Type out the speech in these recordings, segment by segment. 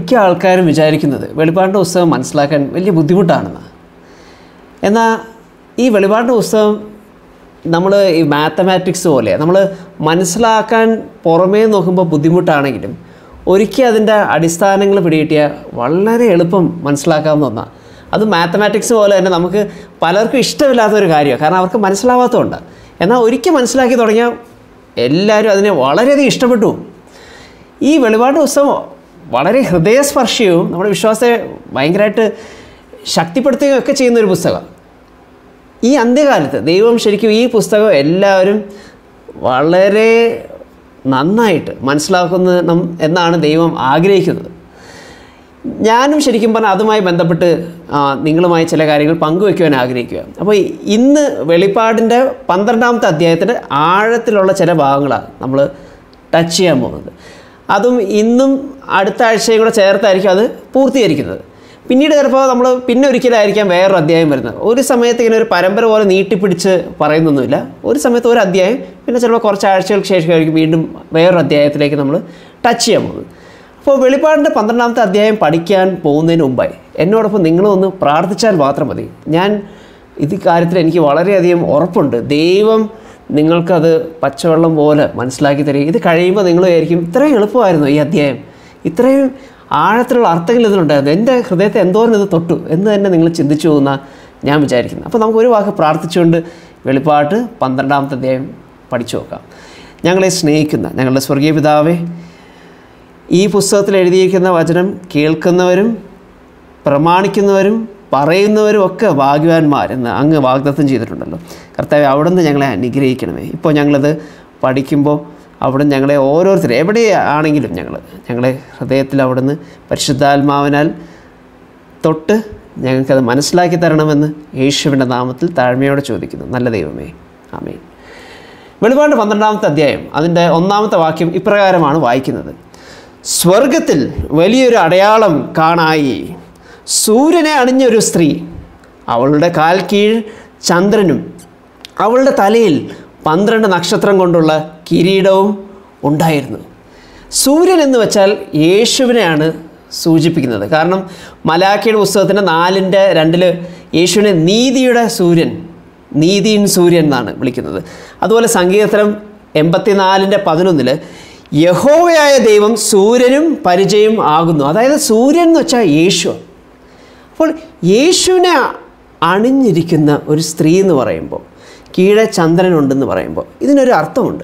മിക്ക ആൾക്കാരും വിചാരിക്കുന്നത് വെളിപ്പാടിൻ്റെ പുസ്തകം മനസ്സിലാക്കാൻ വലിയ ബുദ്ധിമുട്ടാണെന്ന് എന്നാൽ ഈ വെളിപാടിൻ്റെ പുസ്തകം നമ്മൾ ഈ മാത്തമാറ്റിക്സ് പോലെ നമ്മൾ മനസ്സിലാക്കാൻ പുറമേ നോക്കുമ്പോൾ ബുദ്ധിമുട്ടാണെങ്കിലും ഒരിക്കൽ അതിൻ്റെ അടിസ്ഥാനങ്ങൾ പിടികിട്ടിയാൽ വളരെ എളുപ്പം മനസ്സിലാക്കാവുന്ന ഒന്നാണ് അത് മാത്തമാറ്റിക്സ് പോലെ തന്നെ നമുക്ക് പലർക്കും ഇഷ്ടമില്ലാത്ത ഒരു കാര്യമാണ് കാരണം അവർക്ക് മനസ്സിലാവാത്തതുകൊണ്ട് എന്നാൽ ഒരിക്കൽ മനസ്സിലാക്കി തുടങ്ങിയാൽ എല്ലാവരും അതിനെ വളരെയധികം ഇഷ്ടപ്പെട്ടു പോകും. ഈ വെളിപാട് പുസ്തകം വളരെ ഹൃദയസ്പർശിയവും നമ്മുടെ വിശ്വാസത്തെ ഭയങ്കരമായിട്ട് ശക്തിപ്പെടുത്തുകയും ഒക്കെ ചെയ്യുന്ന ഒരു പുസ്തകമാണ് ഈ അന്ത്യകാലത്ത് ദൈവം ശരിക്കും ഈ പുസ്തകം എല്ലാവരും വളരെ നന്നായിട്ട് മനസ്സിലാക്കുന്ന നം- എന്നാണ് ദൈവം ആഗ്രഹിക്കുന്നത് ഞാനും ശരിക്കും പറഞ്ഞാൽ അതുമായി ബന്ധപ്പെട്ട് ആ, നിങ്ങളുമായി ചില കാര്യങ്ങൾ പങ്കുവയ്ക്കുവാൻ ആഗ്രഹിക്കുക അപ്പോൾ ഈ- ഇന്ന് വെളിപ്പാടിൻ്റെ പന്ത്രണ്ടാമത്തെ അധ്യായത്തിൻ്റെ ആഴത്തിലുള്ള ചില ഭാഗങ്ങളാണ് നമ്മൾ ടച്ച് ചെയ്യാൻ പോകുന്നത് അതും ഇന്നും അടുത്ത ആഴ്ചയും കൂടെ ചേർത്തായിരിക്കും അത് പൂർത്തീകരിക്കുന്നത് പിന്നീട് ചിലപ്പോൾ നമ്മൾ പിന്നെ ഒരിക്കലായിരിക്കാം വേറൊരു അധ്യായം വരുന്നത് ഒരു സമയത്ത് ഇങ്ങനെ ഒരു പരമ്പര പോലെ നീട്ടിപ്പിടിച്ച് പറയുന്നൊന്നുമില്ല ഒരു സമയത്ത് ഒരു അധ്യായം പിന്നെ ചിലപ്പോൾ കുറച്ച് ആഴ്ചകൾക്ക് ശേഷമായിരിക്കും വീണ്ടും വേറൊരു അധ്യായത്തിലേക്ക് നമ്മൾ ടച്ച് ചെയ്യാൻ പോകുന്നത് അപ്പോൾ വെളിപ്പാടിൻ്റെ പന്ത്രണ്ടാമത്തെ അധ്യായം പഠിക്കാൻ പോകുന്നതിന് മുമ്പായി എന്നോടൊപ്പം നിങ്ങളൊന്ന് പ്രാർത്ഥിച്ചാൽ മാത്രം മതി ഞാൻ ഇത് കാര്യത്തിൽ എനിക്ക് വളരെയധികം ഉറപ്പുണ്ട് ദൈവം നിങ്ങൾക്കത് പച്ചവെള്ളം പോലെ മനസ്സിലാക്കി തരിക ഇത് കഴിയുമ്പോൾ നിങ്ങൾ വിചാരിക്കും ഇത്രയും എളുപ്പമായിരുന്നു ഈ അധ്യായം ഇത്രയും ആഴത്തിലുള്ള അർത്ഥങ്ങൾ ഇതിലുണ്ടായിരുന്നു എൻ്റെ ഹൃദയത്തെ എന്തോരം ഇത് തൊട്ടു എന്ന് തന്നെ നിങ്ങൾ ചിന്തിച്ചു പോകുന്ന ഞാൻ വിചാരിക്കുന്നു അപ്പോൾ നമുക്ക് ഒരു വാക്ക് പ്രാർത്ഥിച്ചുകൊണ്ട് വെളിപ്പാട്ട് പന്ത്രണ്ടാമത്തെ അധ്യായം പഠിച്ചു നോക്കാം ഞങ്ങളെ സ്നേഹിക്കുന്ന ഞങ്ങളുടെ സ്വർഗീയ പിതാവേ ഈ പുസ്തകത്തിൽ എഴുതിയിരിക്കുന്ന വചനം കേൾക്കുന്നവരും പ്രമാണിക്കുന്നവരും പറയുന്നവരും ഒക്കെ ഭാഗ്യവാന്മാരെന്ന് അങ്ങ് വാഗ്ദത്തം ചെയ്തിട്ടുണ്ടല്ലോ കർത്താവ് അവിടുന്ന് ഞങ്ങളെ അനുഗ്രഹിക്കണമേ ഇപ്പോൾ ഞങ്ങളത് പഠിക്കുമ്പോൾ അവിടെ ഞങ്ങളെ ഓരോരുത്തരും എവിടെ ആണെങ്കിലും ഞങ്ങൾ ഞങ്ങളെ ഹൃദയത്തിൽ അവിടുന്ന് പരിശുദ്ധാത്മാവിനാൽ തൊട്ട് ഞങ്ങൾക്കത് മനസ്സിലാക്കി തരണമെന്ന് യേശുവിൻ്റെ നാമത്തിൽ താഴ്മയോടെ ചോദിക്കുന്നു നല്ല ദൈവമേ ആമേൻ വെളിപാട് പന്ത്രണ്ടാമത്തെ അധ്യായം അതിൻ്റെ ഒന്നാമത്തെ വാക്യം ഇപ്രകാരമാണ് വായിക്കുന്നത് സ്വർഗത്തിൽ വലിയൊരു അടയാളം കാണായി സൂര്യനെ അണിഞ്ഞൊരു സ്ത്രീ അവളുടെ കാൽ കീഴ് ചന്ദ്രനും അവളുടെ തലയിൽ പന്ത്രണ്ട് നക്ഷത്രം കൊണ്ടുള്ള കിരീടവും ഉണ്ടായിരുന്നു സൂര്യൻ എന്ന് വെച്ചാൽ യേശുവിനെയാണ് സൂചിപ്പിക്കുന്നത് കാരണം മലാഖിയുടെ പുസ്തകത്തിൻ്റെ നാലിൻ്റെ രണ്ടിൽ യേശുവിനെ നീതിയുടെ സൂര്യൻ നീതിയിൻ സൂര്യൻ എന്നാണ് വിളിക്കുന്നത് അതുപോലെ സംഗീതത്തരം എൺപത്തിനാലിൻ്റെ പതിനൊന്നിൽ യഹോവയായ ദൈവം സൂര്യനും പരിചയം ആകുന്നു അതായത് സൂര്യൻ എന്ന് വെച്ചാൽ യേശു അപ്പോൾ യേശുവിനെ അണിഞ്ഞിരിക്കുന്ന ഒരു സ്ത്രീ എന്ന് പറയുമ്പോൾ കീഴെ ചന്ദ്രനുണ്ടെന്ന് പറയുമ്പോൾ ഇതിനൊരു അർത്ഥമുണ്ട്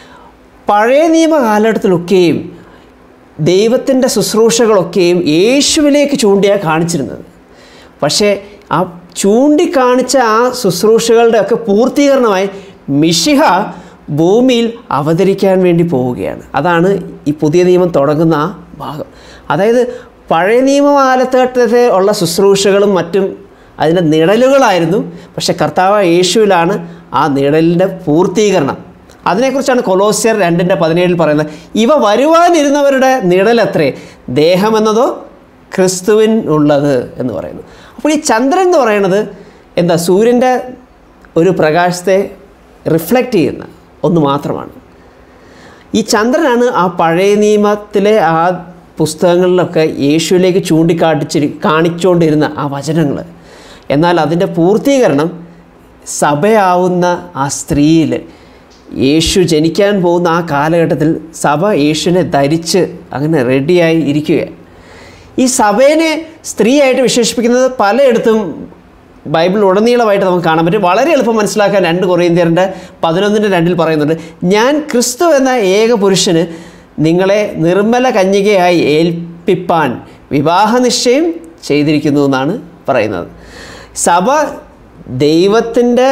പഴയ നിയമ കാലഘട്ടത്തിലൊക്കെയും ദൈവത്തിൻ്റെ ശുശ്രൂഷകളൊക്കെയും യേശുവിലേക്ക് ചൂണ്ടിയാണ് കാണിച്ചിരുന്നത് പക്ഷേ ആ ചൂണ്ടിക്കാണിച്ച ആ ശുശ്രൂഷകളുടെ ഒക്കെ പൂർത്തീകരണമായി മിഷിഹ ഭൂമിയിൽ അവതരിക്കാൻ വേണ്ടി പോവുകയാണ് അതാണ് ഈ പുതിയ നിയമം തുടങ്ങുന്ന ആ ഭാഗം അതായത് പഴയ നിയമ കാലഘട്ടത്തെ ഉള്ള ശുശ്രൂഷകളും മറ്റും അതിൻ്റെ നിഴലുകളായിരുന്നു പക്ഷേ കർത്താവ് യേശുവിലാണ് ആ നിഴലിൻ്റെ പൂർത്തീകരണം അതിനെക്കുറിച്ചാണ് കൊലോസ്യർ രണ്ടിൻ്റെ പതിനേഴിൽ പറയുന്നത് ഇവ വരുവാനിരുന്നവരുടെ നിഴലത്രേ ദേഹമെന്നതോ ക്രിസ്തുവിൻ ഉള്ളത് എന്ന് പറയുന്നു അപ്പോൾ ഈ ചന്ദ്രൻ എന്ന് പറയുന്നത് എന്താ സൂര്യൻ്റെ ഒരു പ്രകാശത്തെ റിഫ്ലക്റ്റ് ചെയ്യുന്ന ഒന്ന് മാത്രമാണ് ഈ ചന്ദ്രനാണ് ആ പഴയ നിയമത്തിലെ ആ പുസ്തകങ്ങളിലൊക്കെ യേശുവിലേക്ക് ചൂണ്ടിക്കാട്ടിച്ചിരി കാണിച്ചുകൊണ്ടിരുന്ന ആ വചനങ്ങൾ എന്നാൽ അതിൻ്റെ പൂർത്തീകരണം സഭയാവുന്ന ആ സ്ത്രീയിൽ യേശു ജനിക്കാൻ പോകുന്ന ആ കാലഘട്ടത്തിൽ സഭ യേശുവിനെ ധരിച്ച് അങ്ങനെ റെഡിയായി ഇരിക്കുകയാണ് ഈ സഭേനെ സ്ത്രീയായിട്ട് വിശേഷിപ്പിക്കുന്നത് പലയിടത്തും ബൈബിൾ ഉടനീളമായിട്ട് നമുക്ക് കാണാൻ പറ്റും വളരെ എളുപ്പം മനസ്സിലാക്കാൻ രണ്ട് കൊറിയന്ത്യറിൻ്റെ പതിനൊന്നിൻ്റെ രണ്ടിൽ പറയുന്നുണ്ട് ഞാൻ ക്രിസ്തു എന്ന ഏക പുരുഷന് നിങ്ങളെ നിർമ്മല കന്യകയായി ഏൽപ്പിപ്പാൻ വിവാഹ നിശ്ചയം ചെയ്തിരിക്കുന്നു എന്നാണ് പറയുന്നത് സഭ ദൈവത്തിൻ്റെ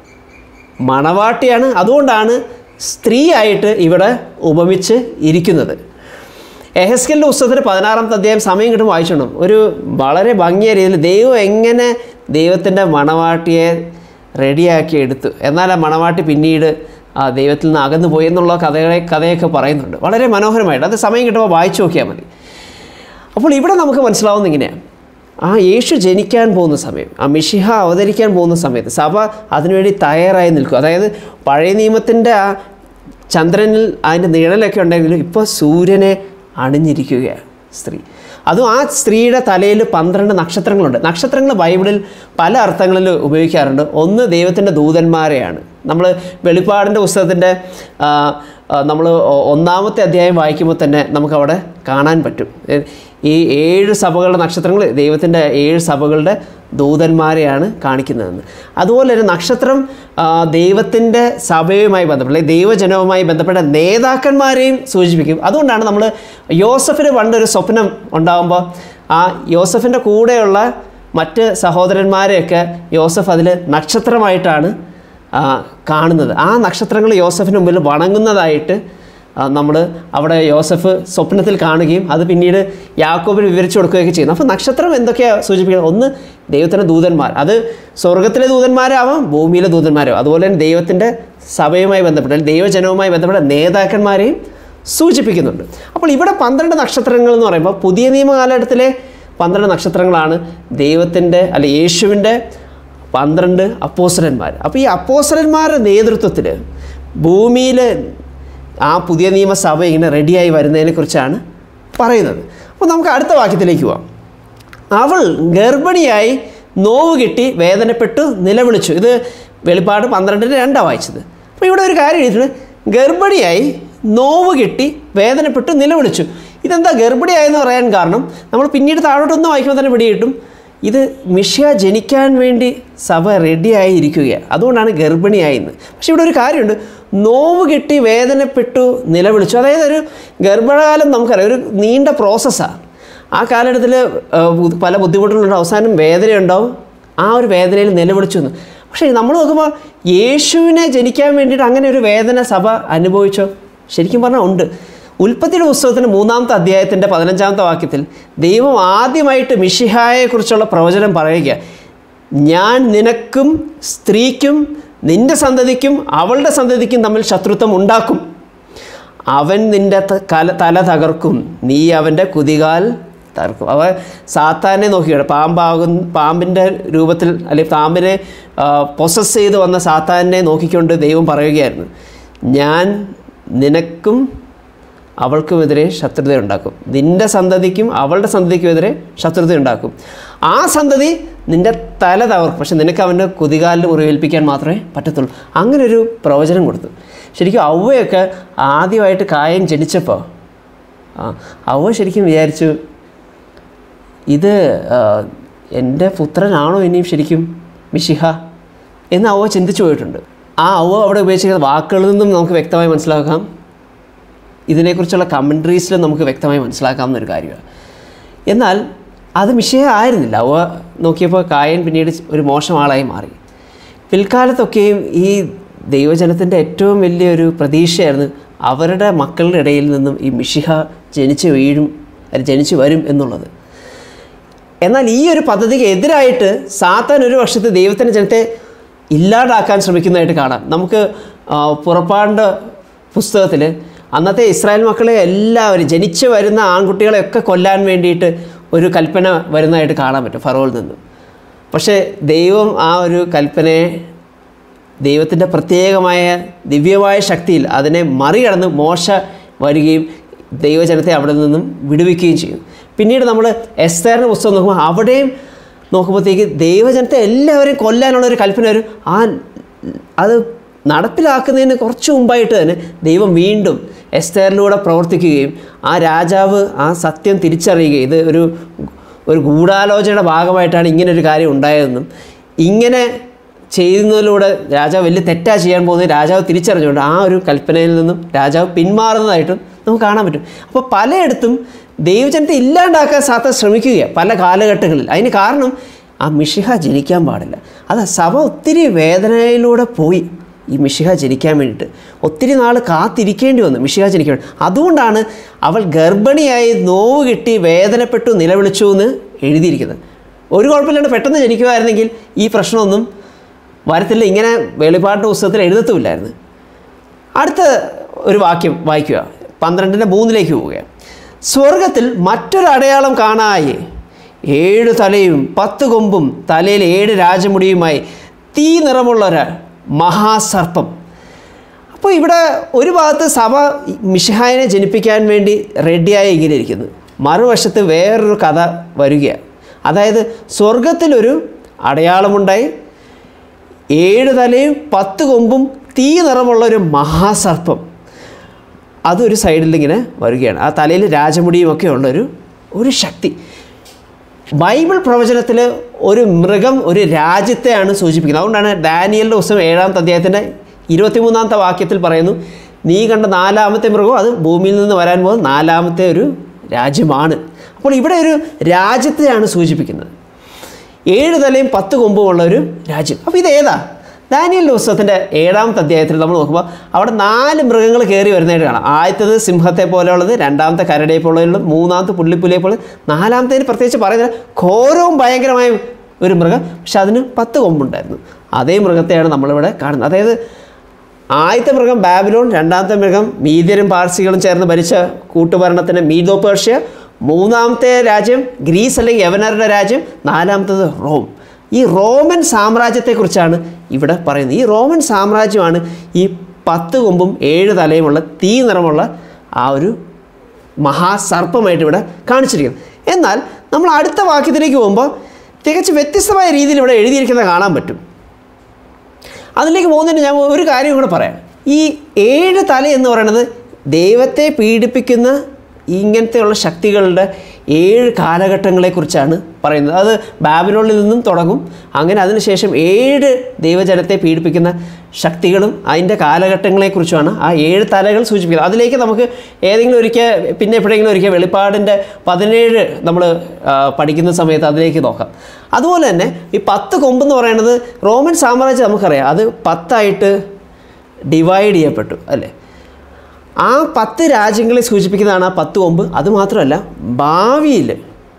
മണവാട്ടിയാണ് അതുകൊണ്ടാണ് സ്ത്രീയായിട്ട് ഇവിടെ ഉപമിച്ച് ഇരിക്കുന്നത് എഹസ്കലിൻ്റെ പുസ്തകത്തിന് പതിനാറാമത്തെ അധ്യായം സമയം കിട്ടും വായിച്ചോണം ഒരു വളരെ ഭംഗിയ രീതിയിൽ ദൈവം എങ്ങനെ ദൈവത്തിൻ്റെ മണവാട്ടിയെ റെഡിയാക്കി എടുത്തു എന്നാൽ ആ മണവാട്ടി പിന്നീട് ആ ദൈവത്തിൽ നിന്ന് അകന്നു പോയി എന്നുള്ള കഥകളെ കഥയൊക്കെ പറയുന്നുണ്ട് വളരെ മനോഹരമായിട്ട് അത് സമയം കിട്ടുമ്പോൾ വായിച്ചു നോക്കിയാൽ മതി അപ്പോൾ ഇവിടെ നമുക്ക് മനസ്സിലാവുന്ന ഇങ്ങനെയാണ് ആ യേശു ജനിക്കാൻ പോകുന്ന സമയം ആ മിഷിഹ അവതരിക്കാൻ പോകുന്ന സമയത്ത് സഭ അതിനുവേണ്ടി തയ്യാറായി നിൽക്കും അതായത് പഴയ നിയമത്തിൻ്റെ ആ ചന്ദ്രനിൽ അതിൻ്റെ നിഴലൊക്കെ ഉണ്ടെങ്കിലും ഇപ്പോൾ സൂര്യനെ അണിഞ്ഞിരിക്കുകയാണ് സ്ത്രീ അതും ആ സ്ത്രീയുടെ തലയിൽ പന്ത്രണ്ട് നക്ഷത്രങ്ങളുണ്ട് നക്ഷത്രങ്ങൾ ബൈബിളിൽ പല അർത്ഥങ്ങളിൽ ഉപയോഗിക്കാറുണ്ട് ഒന്ന് ദൈവത്തിൻ്റെ ദൂതന്മാരെയാണ് നമ്മൾ വെളിപ്പാടിൻ്റെ പുസ്തകത്തിൻ്റെ നമ്മൾ ഒന്നാമത്തെ അധ്യായം വായിക്കുമ്പോൾ തന്നെ നമുക്കവിടെ കാണാൻ പറ്റും ഏ, ഈ ഏഴ് സഭകളുടെ നക്ഷത്രങ്ങൾ ദൈവത്തിൻ്റെ ഏഴ് സഭകളുടെ ദൂതന്മാരെയാണ് കാണിക്കുന്നതെന്ന് അതുപോലെ തന്നെ നക്ഷത്രം ദൈവത്തിൻ്റെ സഭയുമായി ബന്ധപ്പെട്ട അല്ലെങ്കിൽ ദൈവജനവുമായി ബന്ധപ്പെട്ട നേതാക്കന്മാരെയും സൂചിപ്പിക്കും അതുകൊണ്ടാണ് നമ്മൾ യോസഫിന് പണ്ടൊരു സ്വപ്നം ഉണ്ടാകുമ്പോൾ ആ യോസഫിൻ്റെ കൂടെയുള്ള മറ്റ് സഹോദരന്മാരെയൊക്കെ യോസഫ് അതിൽ നക്ഷത്രമായിട്ടാണ് ആ, കാണുന്നത് ആ നക്ഷത്രങ്ങൾ യോസഫിന് മുമ്പിൽ വണങ്ങുന്നതായിട്ട് നമ്മൾ അവിടെ യോസഫ് സ്വപ്നത്തിൽ കാണുകയും അത് പിന്നീട് യാക്കോബിന് വിവരിച്ചു കൊടുക്കുകയൊക്കെ ചെയ്യുന്നു അപ്പോൾ നക്ഷത്രം എന്തൊക്കെയാണ് സൂചിപ്പിക്കുന്നത് ഒന്ന് ദൈവത്തിൻ്റെ ദൂതന്മാർ അത് സ്വർഗത്തിലെ ദൂതന്മാരാവാം ഭൂമിയിലെ ദൂതന്മാരാവാം അതുപോലെ തന്നെ ദൈവത്തിൻ്റെ സഭയുമായി ബന്ധപ്പെട്ട അല്ലെങ്കിൽ ദൈവജനവുമായി ബന്ധപ്പെട്ട നേതാക്കന്മാരെയും സൂചിപ്പിക്കുന്നുണ്ട് അപ്പോൾ ഇവിടെ പന്ത്രണ്ട് നക്ഷത്രങ്ങൾ എന്ന് പറയുമ്പോൾ പുതിയ നിയമകാലഘട്ടത്തിലെ പന്ത്രണ്ട് നക്ഷത്രങ്ങളാണ് ദൈവത്തിൻ്റെ അല്ലെ യേശുവിൻ്റെ പന്ത്രണ്ട് അപ്പോസലന്മാർ അപ്പോൾ ഈ അപ്പോസലന്മാരുടെ നേതൃത്വത്തിൽ ഭൂമിയിൽ ആ പുതിയ നിയമസഭ ഇങ്ങനെ റെഡിയായി വരുന്നതിനെക്കുറിച്ചാണ് പറയുന്നത് അപ്പോൾ നമുക്ക് അടുത്ത വാക്യത്തിലേക്ക് പോവാം അവൾ ഗർഭിണിയായി നോവ് കിട്ടി വേദനപ്പെട്ടു നിലവിളിച്ചു ഇത് വെളിപ്പാട് പന്ത്രണ്ടിന് രണ്ടാണ് വായിച്ചത് അപ്പോൾ ഇവിടെ ഒരു കാര്യം എഴുതിയിട്ടുണ്ട് ഗർഭിണിയായി നോവ് കിട്ടി വേദനപ്പെട്ടു നിലവിളിച്ചു ഇതെന്താ ഗർഭിണിയായെന്ന് പറയാൻ കാരണം നമ്മൾ പിന്നീട് താഴോട്ടൊന്ന് വായിക്കുമ്പോൾ തന്നെ പിടി കിട്ടും ഇത് മിഷ്യ ജനിക്കാൻ വേണ്ടി സഭ റെഡിയായി ഇരിക്കുകയാണ് അതുകൊണ്ടാണ് ഗർഭിണിയായെന്ന് പക്ഷെ ഇവിടെ ഒരു കാര്യമുണ്ട് നോവ് കിട്ടി വേദനപ്പെട്ടു നിലവിളിച്ചു അതായത് ഒരു ഗർഭകാലം നമുക്കറിയാം ഒരു നീണ്ട പ്രോസസ്സാണ് ആ കാലഘട്ടത്തിൽ പല ബുദ്ധിമുട്ടുകളുണ്ട് അവസാനം വേദനയുണ്ടാവും ആ ഒരു വേദനയിൽ നിലവിളിച്ചു എന്ന് പക്ഷേ നമ്മൾ നോക്കുമ്പോൾ യേശുവിനെ ജനിക്കാൻ വേണ്ടിയിട്ട് അങ്ങനെ ഒരു വേദന സഭ അനുഭവിച്ചോ ശരിക്കും പറഞ്ഞാൽ ഉണ്ട് ഉൽപ്പത്തിയുടെ പുസ്തകത്തിൻ്റെ മൂന്നാമത്തെ അധ്യായത്തിൻ്റെ പതിനഞ്ചാമത്തെ വാക്യത്തിൽ ദൈവം ആദ്യമായിട്ട് മിഷിഹായെക്കുറിച്ചുള്ള പ്രവചനം പറയുക ഞാൻ നിനക്കും സ്ത്രീക്കും നിന്റെ സന്തതിക്കും അവളുടെ സന്തതിക്കും തമ്മിൽ ശത്രുത്വം ഉണ്ടാക്കും അവൻ നിന്റെ ത- കല തല തകർക്കും നീ അവൻ്റെ കുതികാൽ തകർക്കും അവ സാത്താനെ നോക്കിയാണ് പാമ്പാകും പാമ്പിൻ്റെ രൂപത്തിൽ അല്ലെങ്കിൽ പാമ്പിനെ പൊസസ് ചെയ്ത് വന്ന സാത്താനെ നോക്കിക്കൊണ്ട് ദൈവം പറയുകയായിരുന്നു ഞാൻ നിനക്കും അവൾക്കുമെതിരെ ശത്രുതയുണ്ടാക്കും നിന്റെ സന്തതിക്കും അവളുടെ സന്തതിക്കുമെതിരെ ശത്രുതയുണ്ടാക്കും ആ സന്തതി നിന്റെ തല തകർക്കും പക്ഷെ നിനക്ക് അവൻ്റെ കുതികാലിൽ മുറിവേൽപ്പിക്കാൻ മാത്രമേ പറ്റത്തുള്ളൂ അങ്ങനെ ഒരു പ്രവചനം കൊടുത്തു ശരിക്കും ഔവയൊക്കെ ആദ്യമായിട്ട് കായം ജനിച്ചപ്പോൾ ആ ഔവ ശരിക്കും വിചാരിച്ചു ഇത് ആ, എൻ്റെ പുത്രനാണോ ഇനിയും ശരിക്കും മിഷിഹ എന്ന് ഔവ ചിന്തിച്ചു പോയിട്ടുണ്ട് ആ ഔവ അവിടെ ഉപയോഗിച്ചിരിക്കുന്ന വാക്കുകളിൽ നിന്നും നമുക്ക് വ്യക്തമായി മനസ്സിലാക്കാം ഇതിനെക്കുറിച്ചുള്ള കമൻട്രീസിൽ നമുക്ക് വ്യക്തമായി മനസ്സിലാക്കാവുന്ന ഒരു കാര്യമാണ് എന്നാൽ അത് വിഷയം ആയിരുന്നില്ല അവ നോക്കിയപ്പോൾ കായൻ പിന്നീട് ഒരു മോശം ആളായി മാറി പിൽക്കാലത്തൊക്കെയും ഈ ദൈവജനത്തിൻ്റെ ഏറ്റവും വലിയൊരു പ്രതീക്ഷയായിരുന്നു അവരുടെ മക്കളുടെ ഇടയിൽ നിന്നും ഈ മിഷിഹ ജനിച്ച് വീഴും അല്ല ജനിച്ച് വരും എന്നുള്ളത് എന്നാൽ ഈ ഒരു പദ്ധതിക്ക് എതിരായിട്ട് സാത്താൻ ഒരു വർഷത്തെ ദൈവത്തിൻ്റെ ജനത്തെ ഇല്ലാതാക്കാൻ ശ്രമിക്കുന്നതായിട്ട് കാണാം നമുക്ക് ആ, പുറപ്പാടിൻ്റെ പുസ്തകത്തിൽ അന്നത്തെ ഇസ്രായേൽ മക്കളെ എല്ലാവരും ജനിച്ച് വരുന്ന ആൺകുട്ടികളെയൊക്കെ കൊല്ലാൻ വേണ്ടിയിട്ട് ഒരു കൽപ്പന വരുന്നതായിട്ട് കാണാൻ പറ്റും ഫറോയിൽ നിന്ന് പക്ഷേ ദൈവം ആ ഒരു കൽപ്പനയെ ദൈവത്തിൻ്റെ പ്രത്യേകമായ ദിവ്യമായ ശക്തിയിൽ അതിനെ മറികടന്ന് മോശ വരികയും ദൈവജനത്തെ അവിടെ നിന്നും വിടുവിക്കുകയും ചെയ്യും പിന്നീട് നമ്മൾ എസ്തേറിൻ്റെ പുസ്തകം നോക്കുമ്പോൾ അവിടെയും നോക്കുമ്പോഴത്തേക്ക് ദൈവജനത്തെ എല്ലാവരെയും കൊല്ലാനുള്ള ഒരു കൽപ്പന വരും ആ അത് നടപ്പിലാക്കുന്നതിന് കുറച്ച് മുമ്പായിട്ട് തന്നെ ദൈവം വീണ്ടും എസ്തേറിലൂടെ പ്രവർത്തിക്കുകയും ആ രാജാവ് ആ സത്യം തിരിച്ചറിയുകയും ഇത് ഒരു ഒരു ഗൂഢാലോചനയുടെ ഭാഗമായിട്ടാണ് ഇങ്ങനെ ഒരു കാര്യം ഉണ്ടായതെന്നും ഇങ്ങനെ ചെയ്യുന്നതിലൂടെ രാജാവ് വലിയ തെറ്റാ ചെയ്യാൻ പോകുന്നത് രാജാവ് തിരിച്ചറിഞ്ഞുകൊണ്ട് ആ ഒരു കൽപ്പനയിൽ നിന്നും രാജാവ് പിന്മാറുന്നതായിട്ടും നമുക്ക് കാണാൻ പറ്റും അപ്പോൾ പലയിടത്തും ദൈവജനത്തെ ഇല്ലാണ്ടാക്കാൻ സാത്ത ശ്രമിക്കുകയാണ് പല കാലഘട്ടങ്ങളിൽ അതിന് കാരണം ആ മിഷിഹ ജനിക്കാൻ പാടില്ല അത് സഭ ഒത്തിരി വേദനയിലൂടെ പോയി ഈ മിഷിഹ ജനിക്കാൻ വേണ്ടിയിട്ട് ഒത്തിരി നാൾ കാത്തിരിക്കേണ്ടി വന്നു മിഷിഹ ജനിക്കാൻ വേണ്ടി അതുകൊണ്ടാണ് അവൾ ഗർഭിണിയായി നോവ് കിട്ടി വേദനപ്പെട്ടു നിലവിളിച്ചു എന്ന് എഴുതിയിരിക്കുന്നത് ഒരു കുഴപ്പമില്ലാണ്ട് പെട്ടെന്ന് ജനിക്കുമായിരുന്നെങ്കിൽ ഈ പ്രശ്നമൊന്നും വരത്തില്ല ഇങ്ങനെ വെളിപ്പാടിൻ്റെ പുസ്തകത്തിൽ എഴുതത്തുമില്ലായിരുന്നു അടുത്ത ഒരു വാക്യം വായിക്കുക പന്ത്രണ്ടിൻ്റെ മൂന്നിലേക്ക് പോവുക സ്വർഗത്തിൽ മറ്റൊരു അടയാളം കാണായി ഏഴ് തലയും പത്ത് കൊമ്പും തലയിൽ ഏഴ് രാജമുടിയുമായി തീ നിറമുള്ളൊരു മഹാസർപ്പം അപ്പോൾ ഇവിടെ ഒരു ഭാഗത്ത് സഭ മിഷിഹായനെ ജനിപ്പിക്കാൻ വേണ്ടി റെഡിയായി ഇങ്ങനെ ഇരിക്കുന്നു മറുവശത്ത് വേറൊരു കഥ വരികയാണ് അതായത് സ്വർഗത്തിലൊരു അടയാളമുണ്ടായി ഏഴ് തലയും പത്ത് കൊമ്പും തീ നിറമുള്ള ഒരു മഹാസർപ്പം അതൊരു സൈഡിൽ ഇങ്ങനെ വരികയാണ് ആ തലയിൽ രാജമുടിയും ഒക്കെ ഉള്ളൊരു ഒരു ശക്തി ബൈബിൾ പ്രവചനത്തിൽ ഒരു മൃഗം ഒരു രാജ്യത്തെയാണ് സൂചിപ്പിക്കുന്നത് അതുകൊണ്ടാണ് ഡാനിയലിൻ്റെ പുസ്തകം ഏഴാമത്തെ അധ്യായത്തിൻ്റെ ഇരുപത്തിമൂന്നാമത്തെ വാക്യത്തിൽ പറയുന്നു നീ കണ്ട നാലാമത്തെ മൃഗം അത് ഭൂമിയിൽ നിന്ന് വരാൻ പോകുന്ന നാലാമത്തെ ഒരു രാജ്യമാണ് അപ്പോൾ ഇവിടെ ഒരു രാജ്യത്തെയാണ് സൂചിപ്പിക്കുന്നത് ഏഴ് തലയും പത്ത് കൊമ്പുമുള്ള ഒരു രാജ്യം അപ്പോൾ ഇത് ഏതാ ദാനിയലിൻ്റെ പുസ്തകത്തിൻ്റെ ഏഴാമത്തെ അധ്യായത്തിൽ നമ്മൾ നോക്കുമ്പോൾ അവിടെ നാല് മൃഗങ്ങൾ കയറി വരുന്നതായിട്ട് കാണാം ആദ്യത്തത് സിംഹത്തെ പോലെയുള്ളത് രണ്ടാമത്തെ കരടിയെ പോലെയുള്ളത് മൂന്നാമത്തെ പുള്ളിപ്പുലിയെ പോലെ നാലാമത്തേന് പ്രത്യേകിച്ച് പറയുന്നത് ഘോരവും ഭയങ്കരമായ ഒരു മൃഗം പക്ഷെ അതിന് പത്ത് കൊമ്പുണ്ടായിരുന്നു അതേ മൃഗത്തെയാണ് നമ്മളിവിടെ കാണുന്നത് അതായത് ആദ്യത്തെ മൃഗം ബാബിലോൺ രണ്ടാമത്തെ മൃഗം മീതിയരും പാർസികളും ചേർന്ന് ഭരിച്ച കൂട്ടുഭരണത്തിന് മീദോ പേർഷ്യ മൂന്നാമത്തെ രാജ്യം ഗ്രീസ് അല്ലെങ്കിൽ യവനരുടെ രാജ്യം നാലാമത്തത് റോം ഈ റോമൻ സാമ്രാജ്യത്തെക്കുറിച്ചാണ് ഇവിടെ പറയുന്നത് ഈ റോമൻ സാമ്രാജ്യമാണ് ഈ പത്ത് കൊമ്പും ഏഴ് തലയുമുള്ള തീ നിറമുള്ള ആ ഒരു മഹാസർപ്പമായിട്ട് ഇവിടെ കാണിച്ചിരിക്കുന്നത് എന്നാൽ നമ്മൾ അടുത്ത വാക്യത്തിലേക്ക് പോകുമ്പോൾ തികച്ചും വ്യത്യസ്തമായ രീതിയിൽ ഇവിടെ എഴുതിയിരിക്കുന്നത് കാണാൻ പറ്റും അതിലേക്ക് പോകുന്നതിന് ഞാൻ ഒരു കാര്യം കൂടെ പറയാം ഈ ഏഴ് തല എന്ന് പറയുന്നത് ദൈവത്തെ പീഡിപ്പിക്കുന്ന ഇങ്ങനത്തെയുള്ള ശക്തികളുടെ ഏഴ് കാലഘട്ടങ്ങളെക്കുറിച്ചാണ് പറയുന്നത് അത് ബാബിലോണിൽ നിന്നും തുടങ്ങും അങ്ങനെ അതിനുശേഷം ഏഴ് ദൈവജനത്തെ പീഡിപ്പിക്കുന്ന ശക്തികളും അതിൻ്റെ കാലഘട്ടങ്ങളെക്കുറിച്ചുമാണ് ആ ഏഴ് തലകൾ സൂചിപ്പിക്കുന്നത് അതിലേക്ക് നമുക്ക് ഏതെങ്കിലും ഒരിക്കൽ പിന്നെ എപ്പോഴെങ്കിലും ഒരിക്കൽ വെളിപ്പാടിൻ്റെ പതിനേഴ് നമ്മൾ പഠിക്കുന്ന സമയത്ത് അതിലേക്ക് നോക്കാം അതുപോലെ തന്നെ ഈ പത്ത് കൊമ്പെന്ന് പറയുന്നത് റോമൻ സാമ്രാജ്യം നമുക്കറിയാം അത് പത്തായിട്ട് ഡിവൈഡ് ചെയ്യപ്പെട്ടു അല്ലേ ആ പത്ത് രാജ്യങ്ങളെ സൂചിപ്പിക്കുന്നതാണ് ആ പത്ത് കൊമ്പ് അതുമാത്രമല്ല ഭാവിയിൽ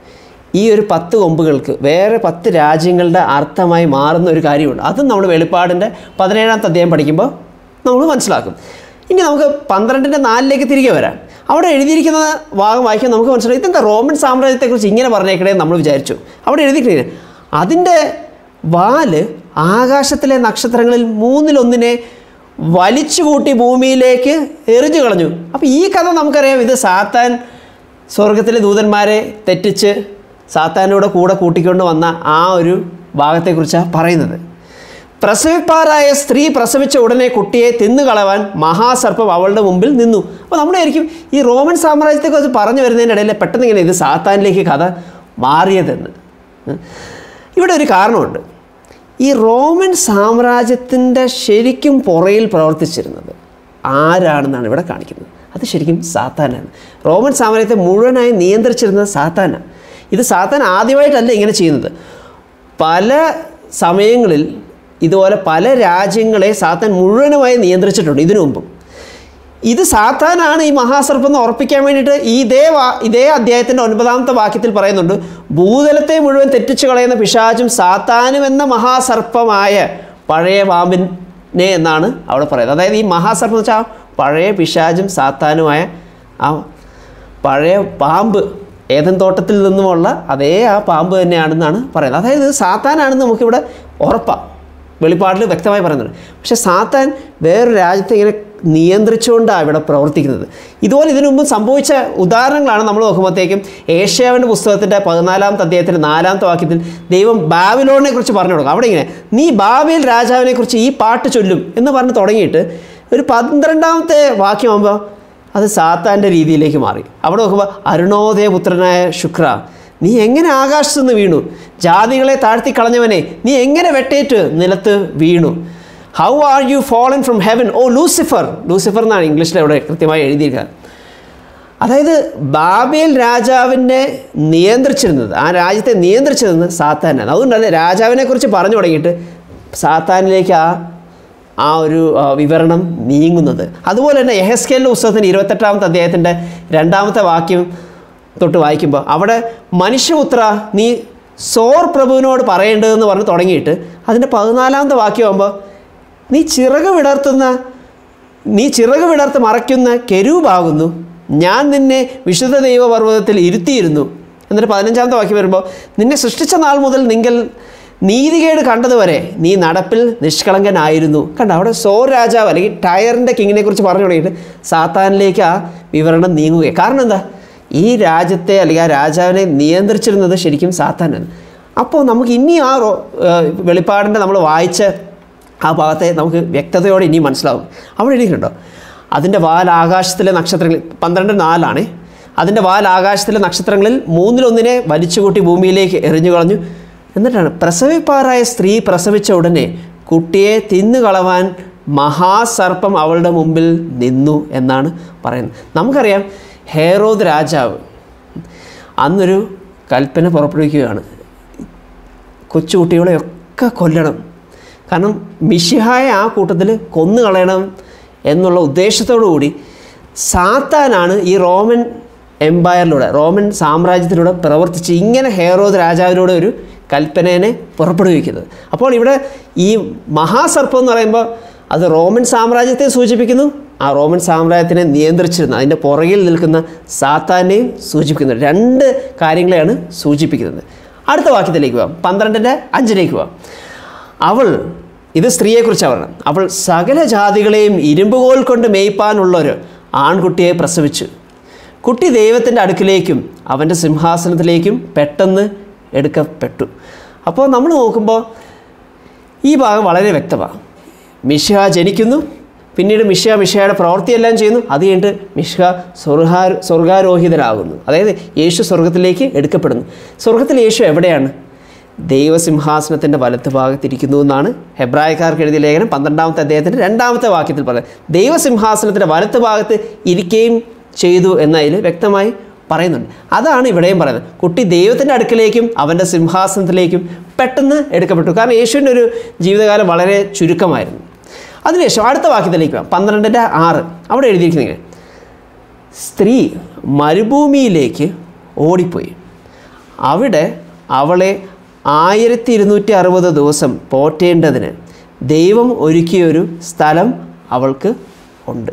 ഈ ഒരു പത്ത് കൊമ്പുകൾക്ക് വേറെ പത്ത് രാജ്യങ്ങളുടെ അർത്ഥമായി മാറുന്ന ഒരു കാര്യമുണ്ട് അതും നമ്മൾ വെളിപ്പാടിൻ്റെ പതിനേഴാമത്തെ അധ്യായം പഠിക്കുമ്പോൾ നമ്മൾ മനസ്സിലാക്കും ഇനി നമുക്ക് പന്ത്രണ്ടിൻ്റെ നാലിലേക്ക് തിരികെ വരാം അവിടെ എഴുതിയിരിക്കുന്ന ഭാഗം വായിക്കാൻ നമുക്ക് മനസ്സിലായി ഇതെന്താ റോമൻ സാമ്രാജ്യത്തെക്കുറിച്ച് ഇങ്ങനെ പറഞ്ഞേക്കണേ എന്ന് നമ്മൾ വിചാരിച്ചു അവിടെ എഴുതിയിട്ടില്ല അതിൻ്റെ വാല് ആകാശത്തിലെ നക്ഷത്രങ്ങളിൽ മൂന്നിലൊന്നിനെ വലിച്ചുകൂട്ടി ഭൂമിയിലേക്ക് എറിഞ്ഞു കളഞ്ഞു അപ്പോൾ ഈ കഥ നമുക്കറിയാം ഇത് സാത്താൻ സ്വർഗത്തിലെ ദൂതന്മാരെ തെറ്റിച്ച് സാത്താനോടെ കൂടെ കൂട്ടിക്കൊണ്ട് വന്ന ആ ഒരു ഭാഗത്തെക്കുറിച്ചാണ് പറയുന്നത് പ്രസവിപ്പാറായ സ്ത്രീ പ്രസവിച്ച ഉടനെ കുട്ടിയെ തിന്നുകളവാൻ മഹാസർപ്പം അവളുടെ മുമ്പിൽ നിന്നു അപ്പോൾ നമ്മളായിരിക്കും ഈ റോമൻ സാമ്രാജ്യത്തെക്കുറിച്ച് പറഞ്ഞു വരുന്നതിൻ്റെ ഇടയിൽ പെട്ടെന്ന് ഇങ്ങനെ ഇത് സാത്താനിലേക്ക് കഥ മാറിയതെന്ന് ഇവിടെ ഒരു കാരണമുണ്ട് ഈ റോമൻ സാമ്രാജ്യത്തിൻ്റെ ശരിക്കും പുറയിൽ പ്രവർത്തിച്ചിരുന്നത് ആരാണെന്നാണ് ഇവിടെ കാണിക്കുന്നത് അത് ശരിക്കും സാത്താനാണ് റോമൻ സാമ്രാജ്യത്തെ മുഴുവനായി നിയന്ത്രിച്ചിരുന്നത് സാത്താനാണ് ഇത് സാത്താൻ ആദ്യമായിട്ടല്ല ഇങ്ങനെ ചെയ്യുന്നത് പല സമയങ്ങളിൽ ഇതുപോലെ പല രാജ്യങ്ങളെ സാത്താൻ മുഴുവനുമായി നിയന്ത്രിച്ചിട്ടുണ്ട് ഇതിനു മുമ്പും ഇത് സാത്താനാണ് ഈ മഹാസർപ്പം എന്ന് ഉറപ്പിക്കാൻ വേണ്ടിയിട്ട് ഈ ഇതേ വാ ഇതേ അധ്യായത്തിൻ്റെ ഒൻപതാമത്തെ വാക്യത്തിൽ പറയുന്നുണ്ട് ഭൂതലത്തെ മുഴുവൻ തെറ്റിച്ചു കളയുന്ന പിശാചും സാത്താനും എന്ന മഹാസർപ്പമായ പഴയ പാമ്പിനെ എന്നാണ് അവിടെ പറയുന്നത് അതായത് ഈ മഹാസർപ്പം എന്ന് വെച്ചാൽ പഴയ പിശാചും സാത്താനുമായ ആ പഴയ പാമ്പ് ഏതൻ തോട്ടത്തിൽ നിന്നുമുള്ള അതേ ആ പാമ്പ് തന്നെയാണെന്നാണ് പറയുന്നത് അതായത് ഇത് സാത്താനാണെന്ന് നമുക്കിവിടെ ഉറപ്പാണ് വെളിപ്പാടിൽ വ്യക്തമായി പറയുന്നുണ്ട് പക്ഷേ സാത്താൻ വേറൊരു രാജ്യത്തെ ഇങ്ങനെ നിയന്ത്രിച്ചുകൊണ്ടാണ് ഇവിടെ പ്രവർത്തിക്കുന്നത് ഇതുപോലെ ഇതിനു മുമ്പ് സംഭവിച്ച ഉദാഹരണങ്ങളാണ് നമ്മൾ നോക്കുമ്പോഴത്തേക്കും ഏഷ്യാവിൻ്റെ പുസ്തകത്തിൻ്റെ പതിനാലാമത്തെ അധ്യായത്തിൻ്റെ നാലാമത്തെ വാക്യത്തിൽ ദൈവം ബാബിലോണിനെ കുറിച്ച് പറഞ്ഞു കൊടുക്കും അവിടെ ഇങ്ങനെ നീ ബാബേൽ രാജാവിനെ കുറിച്ച് ഈ പാട്ട് ചൊല്ലും എന്ന് പറഞ്ഞ് തുടങ്ങിയിട്ട് ഒരു പന്ത്രണ്ടാമത്തെ വാക്യമാകുമ്പോൾ അത് സാത്താൻ്റെ രീതിയിലേക്ക് മാറി അവിടെ നോക്കുമ്പോൾ അരുണോദയ പുത്രനായ ശുക്ര നീ എങ്ങനെ ആകാശത്തു നിന്ന് വീണു ജാതികളെ താഴ്ത്തി കളഞ്ഞവനെ നീ എങ്ങനെ വെട്ടേറ്റ് നിലത്ത് വീണു how are you fallen from heaven O Lucifer Lucifer എന്നാണ് ഇംഗ്ലീഷിൽ അവിടെ കൃത്യമായി എഴുതിയിരിക്കുന്നത് അതായത് ബാബേൽ രാജാവിനെ നിയന്ത്രിച്ചിരുന്നത് ആ രാജ്യത്തെ നിയന്ത്രിച്ചിരുന്നത് സാത്താനാണ് അതുകൊണ്ടല്ലേ രാജാവിനെ കുറിച്ച് പറഞ്ഞു തുടങ്ങിയിട്ട് സാത്താനിലേക്ക് ആ ആ ഒരു ആ, വിവരണം നീങ്ങുന്നത് അതുപോലെ തന്നെ എഹസ്കേലിൻ്റെ പുസ്തകത്തിൻ്റെ ഇരുപത്തെട്ടാമത്തെ അദ്ദേഹത്തിൻ്റെ രണ്ടാമത്തെ വാക്യം തൊട്ട് വായിക്കുമ്പോൾ അവിടെ മനുഷ്യപുത്ര നീ സോർ പ്രഭുവിനോട് പറയേണ്ടതെന്ന് പറഞ്ഞ് തുടങ്ങിയിട്ട് അതിൻ്റെ പതിനാലാമത്തെ വാക്യമാകുമ്പോൾ നീ ചിറക് വിടർത്തുന്ന നീ ചിറക് വിടർത്ത് മറയ്ക്കുന്ന കെരൂപാകുന്നു ഞാൻ നിന്നെ വിശുദ്ധ ദൈവപർവ്വതത്തിൽ ഇരുത്തിയിരുന്നു എന്നിട്ട് പതിനഞ്ചാമത്തെ വാക്യം വരുമ്പോൾ നിന്നെ സൃഷ്ടിച്ച നാൾ മുതൽ നിങ്ങൾ നീതികേട് കണ്ടതുവരെ നീ നടപ്പിൽ നിഷ്കളങ്കനായിരുന്നു കണ്ട അവിടെ സോർ രാജാവ് അല്ലെങ്കിൽ ടയറിൻ്റെ കിങ്ങിനെ കുറിച്ച് പറഞ്ഞു തുടങ്ങിയിട്ട് സാത്താനിലേക്ക് ആ വിവരണം നീങ്ങുകയാണ് കാരണം എന്താ ഈ രാജ്യത്തെ അല്ലെങ്കിൽ ആ രാജാവിനെ നിയന്ത്രിച്ചിരുന്നത് ശരിക്കും സാത്താനാണ് അപ്പോൾ നമുക്ക് ഇനി ആ റോ- ഏഹ് വെളിപ്പാടിൻ്റെ നമ്മൾ വായിച്ച ആ ഭാഗത്തെ നമുക്ക് വ്യക്തതയോടെ ഇനി മനസ്സിലാവും അവിടെ എഴുതിയിട്ടുണ്ടോ അതിൻ്റെ വാൽ ആകാശത്തിലെ നക്ഷത്രങ്ങളിൽ പന്ത്രണ്ട് നാലാണ് അതിൻ്റെ വാൽ ആകാശത്തിലെ നക്ഷത്രങ്ങളിൽ മൂന്നിലൊന്നിനെ വലിച്ചുകൂട്ടി ഭൂമിയിലേക്ക് എറിഞ്ഞു കളഞ്ഞു എന്നിട്ടാണ് പ്രസവിപ്പാറായ സ്ത്രീ പ്രസവിച്ച ഉടനെ കുട്ടിയെ തിന്നുകളവാൻ മഹാസർപ്പം അവളുടെ മുമ്പിൽ നിന്നു എന്നാണ് പറയുന്നത് നമുക്കറിയാം ഹേറോദ് രാജാവ് അന്നൊരു കൽപ്പന പുറപ്പെടുവിക്കുകയാണ് കൊച്ചുകുട്ടികളെയൊക്കെ കൊല്ലണം കാരണം മിഷിഹായെ ആ കൂട്ടത്തിൽ കൊന്നു കളയണം എന്നുള്ള ഉദ്ദേശത്തോടു കൂടി സാത്താനാണ് ഈ റോമൻ എംപയറിലൂടെ റോമൻ സാമ്രാജ്യത്തിലൂടെ പ്രവർത്തിച്ച് ഇങ്ങനെ ഹേറോദ് രാജാവിലൂടെ ഒരു കൽപ്പനേനെ പുറപ്പെടുവിക്കുന്നത് അപ്പോൾ ഇവിടെ ഈ മഹാസർപ്പം എന്ന് പറയുമ്പോൾ അത് റോമൻ സാമ്രാജ്യത്തെ സൂചിപ്പിക്കുന്നു ആ റോമൻ സാമ്രാജ്യത്തിനെ നിയന്ത്രിച്ചിരുന്ന അതിൻ്റെ പുറകിൽ നിൽക്കുന്ന സാത്താനെയും സൂചിപ്പിക്കുന്നു രണ്ട് കാര്യങ്ങളെയാണ് സൂചിപ്പിക്കുന്നത് അടുത്ത വാക്യത്തിലേക്ക് പോവാം പന്ത്രണ്ടിൻ്റെ അഞ്ചിലേക്ക് പോവാം അവൾ ഇത് സ്ത്രീയെക്കുറിച്ചാണ് പറയുന്നത് അവൾ സകല ജാതികളെയും ഇരുമ്പുകോൽ കൊണ്ട് മേയ്പ്പാനുള്ളൊരു ആൺകുട്ടിയെ പ്രസവിച്ചു കുട്ടി ദൈവത്തിൻ്റെ അടുക്കിലേക്കും അവൻ്റെ സിംഹാസനത്തിലേക്കും പെട്ടെന്ന് എടുക്കപ്പെട്ടു അപ്പോൾ നമ്മൾ നോക്കുമ്പോൾ ഈ ഭാഗം വളരെ വ്യക്തമാണ് മിഷ ജനിക്കുന്നു പിന്നീട് മിഷ മിഷയുടെ പ്രവൃത്തിയെല്ലാം ചെയ്യുന്നു അത് കഴിഞ്ഞിട്ട് മിഷ സ്വർഗാ സ്വർഗാരോഹിതനാകുന്നു അതായത് യേശു സ്വർഗത്തിലേക്ക് എടുക്കപ്പെടുന്നു സ്വർഗത്തിൽ യേശു എവിടെയാണ് ദൈവസിംഹാസനത്തിൻ്റെ വലത്ത് ഭാഗത്തിരിക്കുന്നു എന്നാണ് ഹെബ്രായക്കാർക്ക് എഴുതിയ ലേഖനം പന്ത്രണ്ടാമത്തെ അദ്ദേഹത്തിൻ്റെ രണ്ടാമത്തെ വാക്യത്തിൽ പറയുന്നത് ദൈവസിംഹാസനത്തിൻ്റെ വലത്ത് ഭാഗത്ത് ഇരിക്കുകയും ചെയ്തു എന്നതിൽ വ്യക്തമായി പറയുന്നുണ്ട് അതാണ് ഇവിടെയും പറയുന്നത് കുട്ടി ദൈവത്തിൻ്റെ അടുക്കലേക്കും അവൻ്റെ സിംഹാസനത്തിലേക്കും പെട്ടെന്ന് എടുക്കപ്പെട്ടു കാരണം യേശുവിൻ്റെ ഒരു ജീവിതകാലം വളരെ ചുരുക്കമായിരുന്നു അതിനുശേഷം അടുത്ത വാക്യത്തിലേക്ക് പോകാം പന്ത്രണ്ടിൻ്റെ ആറ് അവിടെ എഴുതിയിരിക്കുന്നത് ഇങ്ങനെ സ്ത്രീ മരുഭൂമിയിലേക്ക് ഓടിപ്പോയി അവിടെ അവളെ ആയിരത്തി ഇരുന്നൂറ്റി അറുപത് ദിവസം പോറ്റേണ്ടതിന് ദൈവം ഒരുക്കിയൊരു സ്ഥലം അവൾക്ക് ഉണ്ട്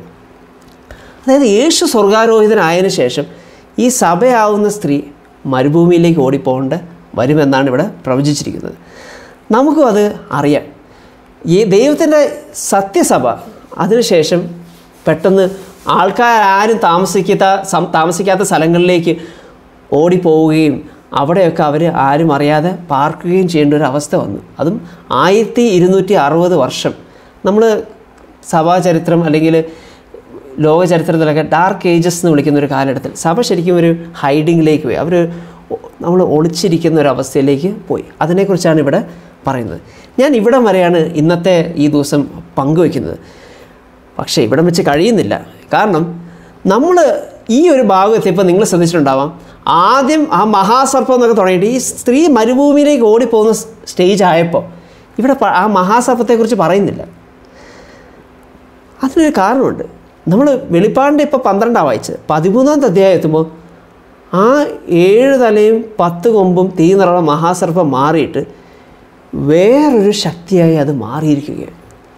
അതായത് യേശു സ്വർഗാരോഹിതനായതിനു ശേഷം ഈ സഭയാവുന്ന സ്ത്രീ മരുഭൂമിയിലേക്ക് ഓടിപ്പോകേണ്ട വരുമെന്നാണ് ഇവിടെ പ്രവചിച്ചിരിക്കുന്നത് നമുക്കും അത് അറിയാം ഈ ദൈവത്തിൻ്റെ സത്യസഭ അതിനുശേഷം പെട്ടെന്ന് ആൾക്കാരും താമസിക്കാത്ത സം- താമസിക്കാത്ത സ്ഥലങ്ങളിലേക്ക് ഓടിപ്പോവുകയും അവിടെയൊക്കെ അവർ ആരും അറിയാതെ പാർക്കുകയും ചെയ്യേണ്ട ഒരു അവസ്ഥ വന്നു അതും ആയിരത്തി ഇരുന്നൂറ്റി അറുപത് വർഷം നമ്മൾ സഭാചരിത്രം അല്ലെങ്കിൽ ലോക ചരിത്രത്തിലൊക്കെ ഡാർക്ക് ഏജസ് എന്ന് വിളിക്കുന്ന ഒരു കാലഘട്ടത്തിൽ സഭ ശരിക്കും ഒരു ഹൈഡിങ്ങിലേക്ക് പോയി അവർ നമ്മൾ ഒളിച്ചിരിക്കുന്ന ഒരു അവസ്ഥയിലേക്ക് പോയി അതിനെക്കുറിച്ചാണ് ഇവിടെ പറയുന്നത് ഞാൻ ഇവിടം വരെയാണ് ഇന്നത്തെ ഈ ദിവസം പങ്കുവയ്ക്കുന്നത് പക്ഷേ ഇവിടം വെച്ച് കഴിയുന്നില്ല കാരണം നമ്മൾ ഈ ഒരു ഭാഗം എത്തിയപ്പോൾ നിങ്ങൾ ശ്രദ്ധിച്ചിട്ടുണ്ടാവാം ആദ്യം ആ മഹാസർപ്പം എന്നൊക്കെ തുടങ്ങിയിട്ട് ഈ സ്ത്രീ മരുഭൂമിയിലേക്ക് ഓടിപ്പോകുന്ന സ്റ്റേജ് ആയപ്പോൾ ഇവിടെ പ- ആ മഹാസർപ്പത്തെക്കുറിച്ച് പറയുന്നില്ല അതിനൊരു കാരണമുണ്ട് നമ്മൾ വെളിപ്പാടിൻ്റെ ഇപ്പോൾ പന്ത്രണ്ടാണ് വായിച്ചത് പതിമൂന്നാമത്തെ അധ്യായം എത്തുമ്പോൾ ആ ഏഴ് തലയും പത്ത് കൊമ്പും തീ നിറമുള്ള മഹാസർപ്പം മാറിയിട്ട് വേറൊരു ശക്തിയായി അത് മാറിയിരിക്കുകയാണ്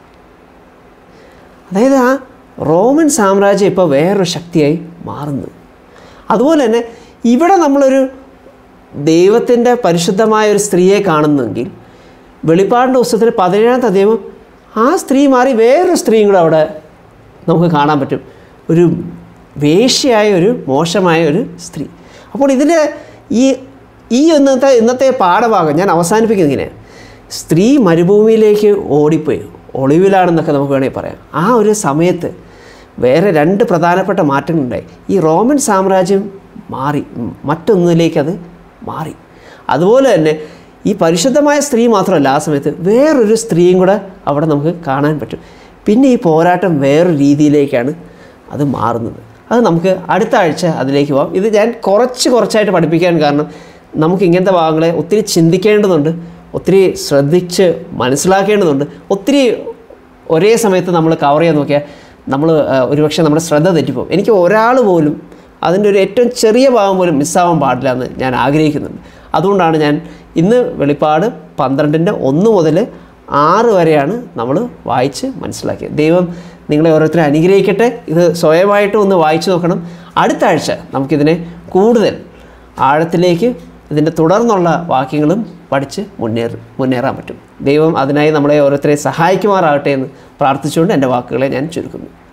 അതായത് ആ റോമൻ സാമ്രാജ്യം ഇപ്പോൾ വേറൊരു ശക്തിയായി മാറുന്നു അതുപോലെ തന്നെ ഇവിടെ നമ്മളൊരു ദൈവത്തിൻ്റെ പരിശുദ്ധമായ ഒരു സ്ത്രീയെ കാണുന്നെങ്കിൽ വെളിപ്പാടിൻ്റെ പുസ്തകത്തിൽ പതിനേഴാമത്തെ അധ്യായം ആ സ്ത്രീ മാറി വേറൊരു സ്ത്രീയും കൂടെ അവിടെ നമുക്ക് കാണാൻ പറ്റും ഒരു വേശ്യയായ ഒരു മോശമായ ഒരു സ്ത്രീ അപ്പോൾ ഇതിൻ്റെ ഈ ഈ ഇന്നത്തെ ഇന്നത്തെ പാഠഭാഗം ഞാൻ അവസാനിപ്പിക്കുന്നത് ഇങ്ങനെ സ്ത്രീ മരുഭൂമിയിലേക്ക് ഓടിപ്പോയി ഒളിവിലാണെന്നൊക്കെ നമുക്ക് വേണമെങ്കിൽ പറയാം ആ ഒരു സമയത്ത് വേറെ രണ്ട് പ്രധാനപ്പെട്ട മാറ്റങ്ങളുണ്ടായി ഈ റോമൻ സാമ്രാജ്യം മാറി ഉം, മറ്റൊന്നിലേക്ക് അത് മാറി അതുപോലെ തന്നെ ഈ പരിശുദ്ധമായ സ്ത്രീ മാത്രമല്ല ആ സമയത്ത് വേറൊരു സ്ത്രീയും കൂടെ അവിടെ നമുക്ക് കാണാൻ പറ്റും പിന്നെ ഈ പോരാട്ടം വേറൊരു രീതിയിലേക്കാണ് അത് മാറുന്നത് അത് നമുക്ക് അടുത്ത ആഴ്ച അതിലേക്ക് പോകാം ഇത് ഞാൻ കുറച്ച് കുറച്ചായിട്ട് പഠിപ്പിക്കാൻ കാരണം നമുക്ക് ഇങ്ങനത്തെ ഭാഗങ്ങളെ ഒത്തിരി ചിന്തിക്കേണ്ടതുണ്ട് ഒത്തിരി ശ്രദ്ധിച്ച് മനസ്സിലാക്കേണ്ടതുണ്ട് ഒത്തിരി ഒരേ സമയത്ത് നമ്മൾ കവർ ചെയ്യാൻ നോക്കിയാൽ നമ്മൾ ഒരുപക്ഷെ നമ്മുടെ ശ്രദ്ധ തെറ്റിപ്പോകും എനിക്ക് ഒരാൾ പോലും അതിൻ്റെ ഒരു ഏറ്റവും ചെറിയ ഭാഗം പോലും മിസ്സാവാൻ പാടില്ല എന്ന് ഞാൻ ആഗ്രഹിക്കുന്നുണ്ട് അതുകൊണ്ടാണ് ഞാൻ ഇന്ന് വെളിപ്പാട് പന്ത്രണ്ടിൻ്റെ ഒന്ന് മുതൽ ആറ് വരെയാണ് നമ്മൾ വായിച്ച് മനസ്സിലാക്കിയത് ദൈവം നിങ്ങളെ ഓരോരുത്തരെ അനുഗ്രഹിക്കട്ടെ ഇത് സ്വയമായിട്ട് ഒന്ന് വായിച്ചു നോക്കണം അടുത്ത ആഴ്ച നമുക്കിതിനെ കൂടുതൽ ആഴത്തിലേക്ക് ഇതിൻ്റെ തുടർന്നുള്ള വാക്യങ്ങളും പഠിച്ച് മുന്നേറി മുന്നേറാൻ പറ്റും ദൈവം അതിനായി നമ്മളെ ഓരോരുത്തരെ സഹായിക്കുമാറാകട്ടെ എന്ന് പ്രാർത്ഥിച്ചുകൊണ്ട് എൻ്റെ വാക്കുകളെ ഞാൻ ചുരുക്കുന്നു